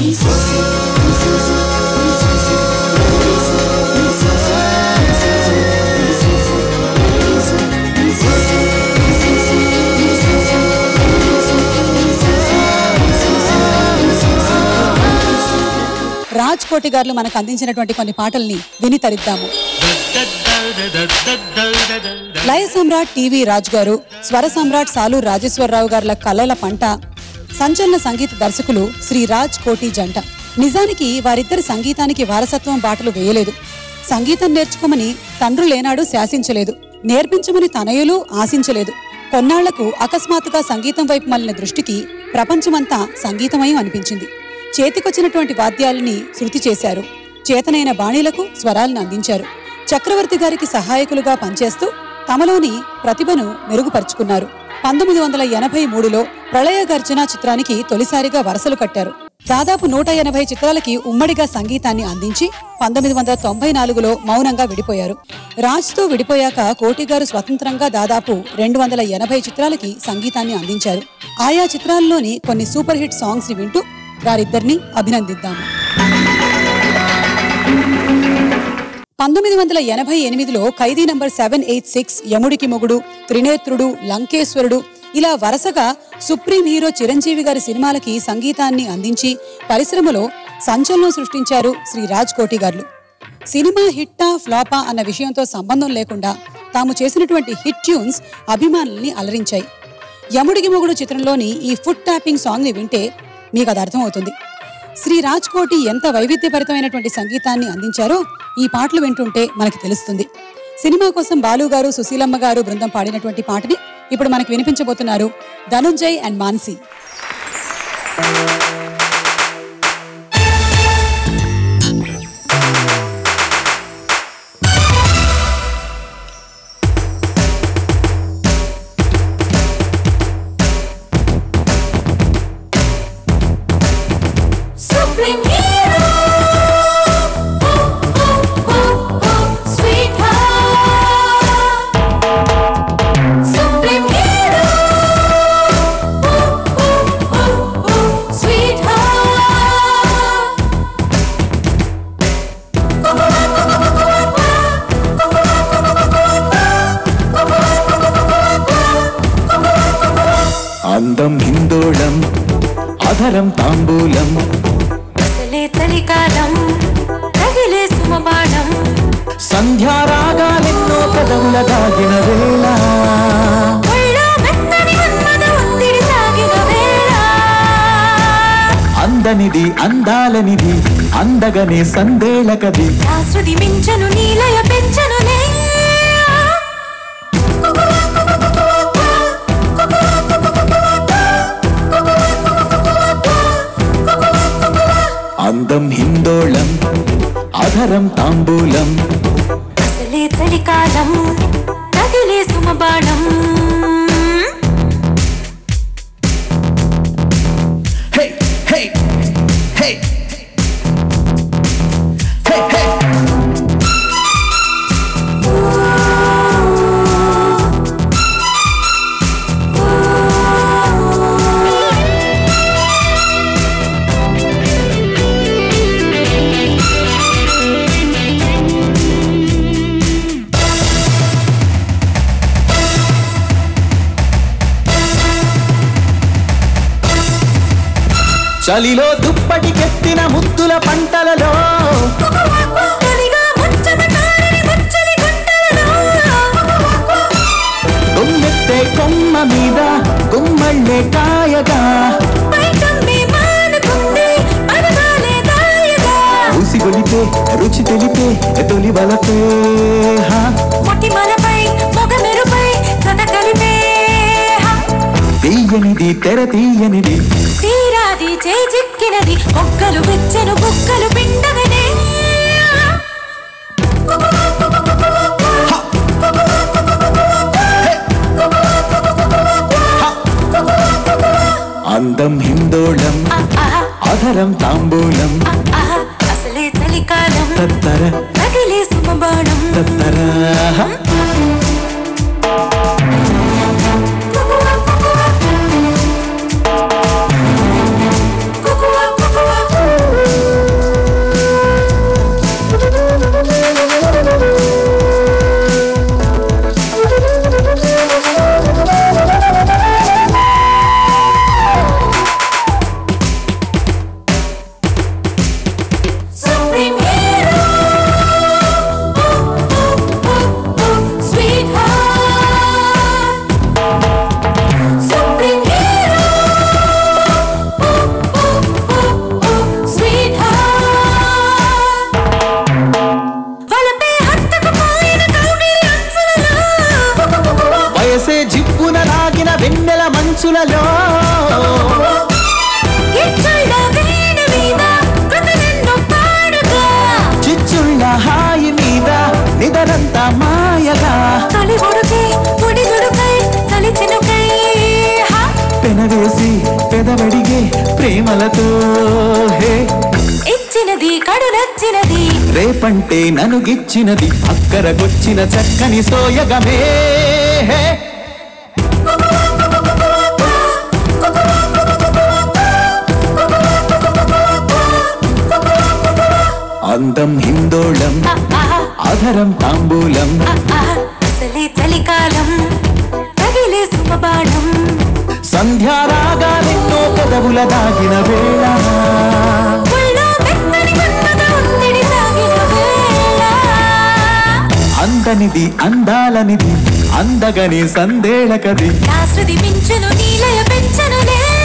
రాజ్ కోటి గారు మనకు అందించినటువంటి కొన్ని పాటల్ని విని తరిద్దాము లయ సమ్రాట్ టీవీ రాజు గారు స్వర సమ్రాట్ సాలు రాజేశ్వరరావు గారుల కళల పంట సంచలన సంగీత దర్శకులు శ్రీ రాజ్ కోటి జంట నిజానికి వారిద్దరి సంగీతానికి వారసత్వం బాటలు వేయలేదు సంగీతం నేర్చుకోమని తండ్రు లేనాడు శాసించలేదు నేర్పించమని తనయులు ఆశించలేదు కొన్నాళ్లకు అకస్మాత్తుగా సంగీతం వైపు మళ్ళిన దృష్టికి ప్రపంచమంతా సంగీతమయం అనిపించింది చేతికొచ్చినటువంటి వాద్యాలని శృతి చేశారు చేతనైన బాణీలకు స్వరాలను అందించారు చక్రవర్తి గారికి సహాయకులుగా పనిచేస్తూ తమలోని ప్రతిభను మెరుగుపరుచుకున్నారు పంతొమ్మిది వందల ఎనభై మూడులో ప్రళయ గర్జన చిత్రానికి తొలిసారిగా వరసలు కట్టారు దాదాపు నూట ఎనభై చిత్రాలకి ఉమ్మడిగా సంగీతాన్ని అందించి పంతొమ్మిది వందల తొంభై నాలుగులో మౌనంగా విడిపోయారు రాజ్తో విడిపోయాక కోటి గారు స్వతంత్రంగా దాదాపు రెండు వందల ఎనభై చిత్రాలకి సంగీతాన్ని అందించారు ఆయా చిత్రాల్లోని కొన్ని సూపర్ హిట్ సాంగ్స్ ని వింటూ వారిద్దరిని అభినందిద్దాము పంతొమ్మిది వందల ఎనభై ఎనిమిదిలో Khaidi number seven eight six Yamudiki Mogudu Trinetrudu లంకేశ్వరుడు ఇలా వరుసగా సుప్రీం హీరో చిరంజీవి గారి సినిమాలకి సంగీతాన్ని అందించి పరిశ్రమలో సంచలనం సృష్టించారు శ్రీ రాజ్ కోటి గారు సినిమా హిట్టా ఫ్లాపా అన్న విషయంతో సంబంధం లేకుండా తాము చేసినటువంటి హిట్ ట్యూన్స్ అభిమానుల్ని అలరించాయి యముడికి మొగుడు చిత్రంలోని ఈ ఫుట్ ట్యాపింగ్ సాంగ్ ని వింటే మీకు అది అర్థమవుతుంది శ్రీ రాజ్ కోటి ఎంత వైవిధ్యభరితమైనటువంటి సంగీతాన్ని అందించారో ఈ పాటలు వింటుంటే మనకి తెలుస్తుంది సినిమా కోసం బాలు గారు సుశీలమ్మ గారు బృందం పాడినటువంటి పాటని ఇప్పుడు మనకి వినిపించబోతున్నారు Dhananjay and Mansi Supreme hero, oh oh oh oh, sweetheart. Supreme hero, oh oh oh oh, sweetheart. అందం హిందోళం అధరం తాంబూలం అసలే చలికాలం తగిలే సుమబాణం సంధ్యారాగాలెన్నో పెదవుల దాగిన వేళ ఒళ్ళో మెత్తని మన్మథ ఒత్తిడి సాగిన వేళ అందనిది అందాలనిది అందగనే సందేళకది నా శృతి మించను నీలయ పెంచనులే అందం హిందోళం అధరం తాంబూలం అసలే చలికాలం తగిలే సుమబాణం హే హే హే హే హే చలిలో దుప్పటికెత్తిన ముద్దుల పంటలలో తొలిగా ముచ్చట కారని ముచ్చలి గుంటలలో గుమ్మెత్తే కొమ్మ మీద గుమ్మళ్ళే కాయగా పైకమ్మి మానుకుంది పదవాలే దాయగా ఉసిగొలిపే రుచి తెలిపే తొలి వలపే హా. మొటిమలపై మొగ మెరుపై కథ కలిపే హ. తీయనిది తెర తీయనిది తీరాది చేజిక్కినది ఒక్కలు వెచ్చను బుక్కలు పిండగనే అందం హిందోళం అధరం తాంబూలం అసలే చలికాలం తత్తర తగిలే సుమబాణం తత్తర హా. కుకువా కుకువా నిదరంతా మాయగా తొలి ఉడుకే ఉడి దుడుకై చలి చినుకై హా పెనవేసి పెదవడిగే ప్రేమలతో హే ఇచ్చినది కడు నచ్చినది రేపంటే నన్ను గిచ్చినది అక్కరకొచ్చిన చక్కని సోయగమే హే అందం హిందోళం ఆహా అధరం తాంబూలం ఆహా అసలే చలికాలం తగిలే సుమబాణం సంధ్యారాగాలెన్నో పెదవుల దాగిన వేళ ఒళ్ళో మెత్తని మన్మథ ఒత్తిడి సాగిన వేళ అందనిది అందాలనిది అందగని సందేళకది నా శృతి మించును నీలయ పెంచనులే